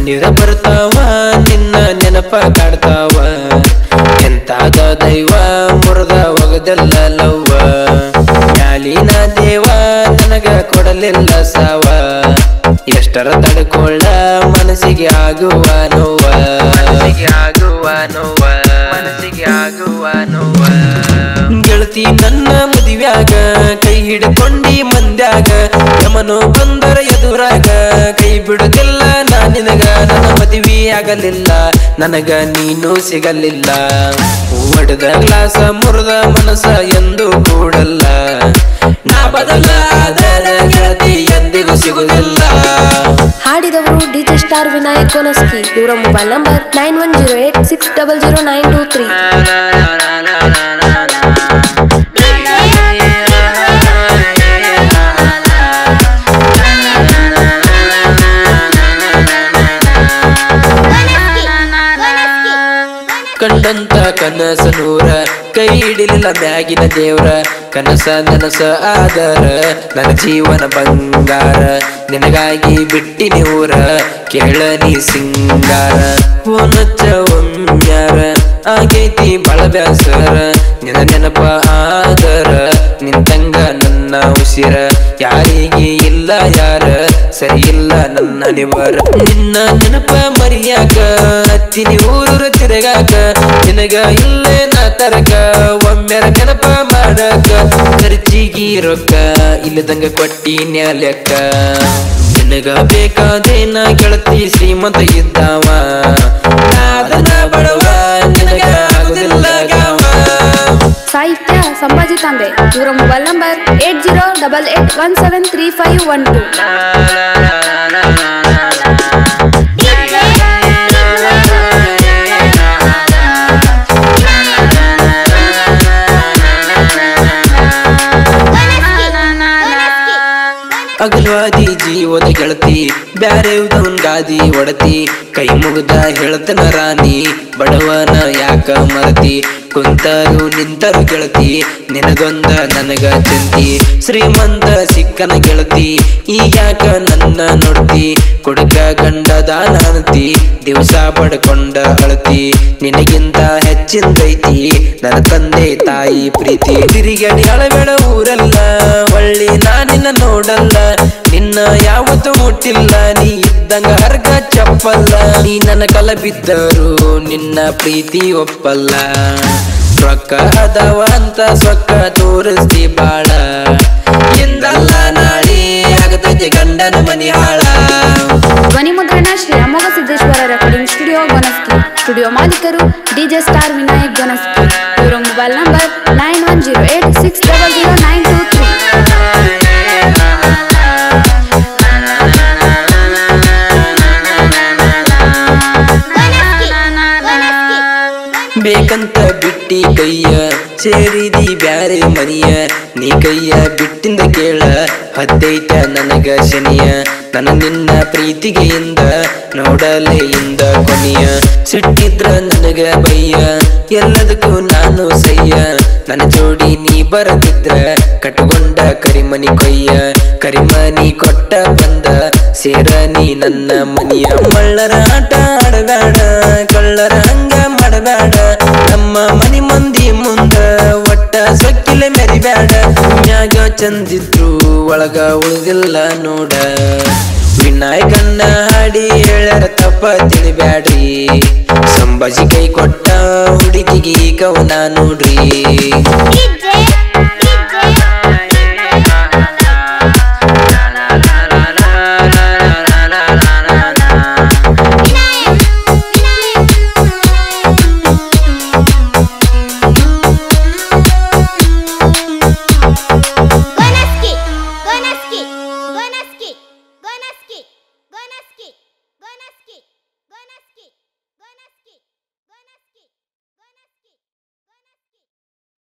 ಕಣ್ಣೀರ ಬರ್ತಾವ ನಿನ್ನ ನೆನಪ ಕಾಡ್ತಾವ ಎಂತಾದ ದೈವ ಮುರಿದ ಒಗದಲ್ಲ ಲವ್ವ ಮ್ಯಾಲಿನ ದೇವ ನನಗ ಕೊಡಲಿಲ್ಲ ಸಾವ ಎಷ್ಟರ ತಡ್ಕೊಳ್ಳ ಮನಸ್ಸಿಗೆ ಆಗುವ ನೋವ ಮನಸ್ಸಿಗೆ ಆಗುವ ನೋವ ಮನಸ್ಸಿಗೆ ಆಗುವ ನೋವ ಗೆಳತಿ ನನ್ನ ಮದುವ್ಯಾಗ ಕೈ ಹಿಡ್ಕೊಂಡಿ ಮಂದ್ಯಾಗ ಯಮನು ಬಂದರ ಎದುರಾಗ ಕೈ ಬಿಡುದಿಲ್ಲ ನಾ ನಿನಗ ನನ್ನ ಮದುವೆ ಆಗಲಿಲ್ಲ ನನಗ ನೀನು ಸಿಗಲಿಲ್ಲ ಒಡೆದ ಗ್ಲಾಸ ಮುರಿದ ಮನಸ ಎಂದು ಕೂಡಲ್ಲ ನಾ ಬದಲಾದರೆ ಗೆಳತಿ ಎಂದಿಗೂ ಸಿಗುದಿಲ್ಲ ಹಾಡಿದವರು ಡಿಜೆ ಸ್ಟಾರ್ ವಿನಾಯಕ್ ಗೋನಸ್ಕಿ ಇವರ mobile number nine one zero eight six double zero nine two three ಕಂಡಂತ ಕನಸ ನೂರ ಕೈ ಹಿಡಿಲಿಲ್ಲ ಮ್ಯಾಗಿನ ದೇವ್ರ ಕನಸ ನನಸ ಆದರ ನನ್ನ ಜೀವನ ಬಂಗಾರ ನಿನಗಾಗಿ ಬಿಟ್ಟಿನಿ ಊರ ಕೇಳ ನೀ ಸಿಂಗಾರ ಓನಚ್ಚ ಒಮ್ಮ್ಯಾರ ಆಗೈತಿ ಬಳ ಬ್ಯಾಸರ ನಿನ ನೆನಪ ಆದರ ನಿಂತಂಗ ನನ್ನ ಉಸಿರ ಯಾರಿಗೆ ಇಲ್ಲ ಯಾರ ಸರಿ ಇಲ್ಲ ನನ್ನ ನಿವರ ನಿನ್ನ ನೆನಪ ಮರಿಯಾಕ ಹತ್ತಿನಿ ಊರು ತಿರುಗಾಕ ನಿನಗ ಇಲ್ಲೇ ನಾ ತರಕ ಒಮ್ಮೆರ ನೆನಪ ಮಾಡಕ ಖರ್ಚಿಗಿ ರೊಕ್ಕ ಇಲ್ಲದಂಗ ಕೊಟ್ಟಿ ನ್ಯಾಲೆಕ್ಕ ನಿನಗ ಬೇಕಾದೇನ ಗೆಳತಿ ಶ್ರೀಮಂತ ಇದ್ದಾವ ನಾದನ ಬಡವ ನಿನಗ ಆಗುದಿಲ್ಲ ಗಾವ ಸಾಹಿತ್ಯ ಸಂಭಾಜಿ ತಾಂಬೆ ಇವರ mobile number eight zero double eight one seven three five one two ಅಗಲ್ವಾದಿ ಜೀವದ ಗೆಳತಿ ಬ್ಯಾರೆ ಉದವನ್ ಗಾದಿ ಒಡತಿ ಕೈ ಮುಗ್ದ ಹೇಳ್ತನ ರಾಣಿ ಬಡವನ ಯಾಕ ಮರತಿ ಕುಂತರು ನಿಂತರು ಗೆಳತಿ ನಿನಗೊಂದ ನನಗ ಚಿಂತಿ ಶ್ರೀಮಂತ ಸಿಕ್ಕನ ಗೆಳತಿ ಈಗ್ಯಾಕ ನನ್ನ ನೋಡ್ತಿ ಕುಡಕ ಗಂಡದ ನಾನತಿ ದಿವಸ ಪಡ್ಕೊಂಡ ಅಳತಿ ನಿನಗಿಂತ ಹೆಚ್ಚಿಂದೈತಿ ನನ್ನ ತಂದೆ ತಾಯಿ ಪ್ರೀತಿ ತಿರುಗಡಿ ಅಳಬೇಡ ಊರಲ್ಲ ಒಳ್ಳಿ ನಾನಿನ್ನ ನೋಡಲ್ಲ ನಿನ್ನ ಯಾವತ್ತು ಮುಟ್ಟಿಲ್ಲ ನೀ ಇದ್ದಂಗ ಹರ್ಗ ಚಪ್ಪಲ್ಲ ನೀ ನನ್ನ ಕಲ ಬಿದ್ದರು ನಿನ್ನ ಪ್ರೀತಿ ಒಪ್ಪಲ್ಲ ರೊಕ್ಕ ಅದಾವ ಅಂತ ಸೊಕ್ಕ ತೋರಿಸ್ತಿ ಬಾಳ ಎಂದಲ್ಲ ನಾಳಿ ಆಗತೈತಿ ಗಂಡನ ಮನಿ ಹಾಳ ಧ್ವನಿ ಮುದ್ರಣ Shri Amogha Siddeshwara recording studio Gonaski studio ಮಾಲೀಕರು ಡಿಜೆ ಸ್ಟಾರ್ ವಿನಾಯಕ್ ಗೊನಸ್ಕಿ ಇವರ mobile number nine one zero eight six double zero nine two three ಬೇಕಂತ ಬಿಟ್ಟಿ ಕೈಯ ಸೇರಿದಿ ಬ್ಯಾರೆ ಮನಿಯ ನೀ ಕೈಯ ಬಿಟ್ಟಿಂದ ಕೇಳ ಹತ್ತೈತ ನನಗ ಶನಿಯ ನನ್ನ ನಿನ್ನ ಪ್ರೀತಿಗೆ ಇಂದ ನೋಡಲೇ ಇಂದ ಕೊನೆಯ ಸಿಟ್ಟಿದ್ರ ನನಗ ಬಯ್ಯ ಎಲ್ಲದಕ್ಕೂ ನಾನು ಸಯ್ಯ ನನ್ನ ಜೋಡಿ ನೀ ಬರದಿದ್ರ ಕಟ್ಟುಕೊಂಡ ಕರಿಮನಿ ಕೊಯ್ಯ ಕರಿಮನಿ ಕೊಟ್ಟ ಬಂದ ಸೇರ ನೀ ನನ್ನ ಮನಿಯ ಮಳ್ಳರ ಆಟ ಆಡಬೇಡ ಕಳ್ಳರ ಹಂಗ ಮಾಡಬೇಡ ನಮ್ಮ ಮನಿ ಮಂದಿ ಮುಂದ ಒಟ್ಟ ಸೊಕ್ಕಿಲೆ ಮೆರಿಬೇಡ ಮ್ಯಾಗ ಚಂದಿದ್ರು ಒಳಗ ಉಳಿದಿಲ್ಲ ನೋಡ ವಿನಾಯಕನ್ನ ಹಾಡಿ ಹೇಳ್ಯಾರ ತಪ್ಪ ತಿಳಿಬ್ಯಾಡ್ರಿ ಸಂಭಾಜಿ ಕೈ ಕೊಟ್ಟ ಹುಡುಗಿಗೆ ಕವನ ನೋಡ್ರಿ DJ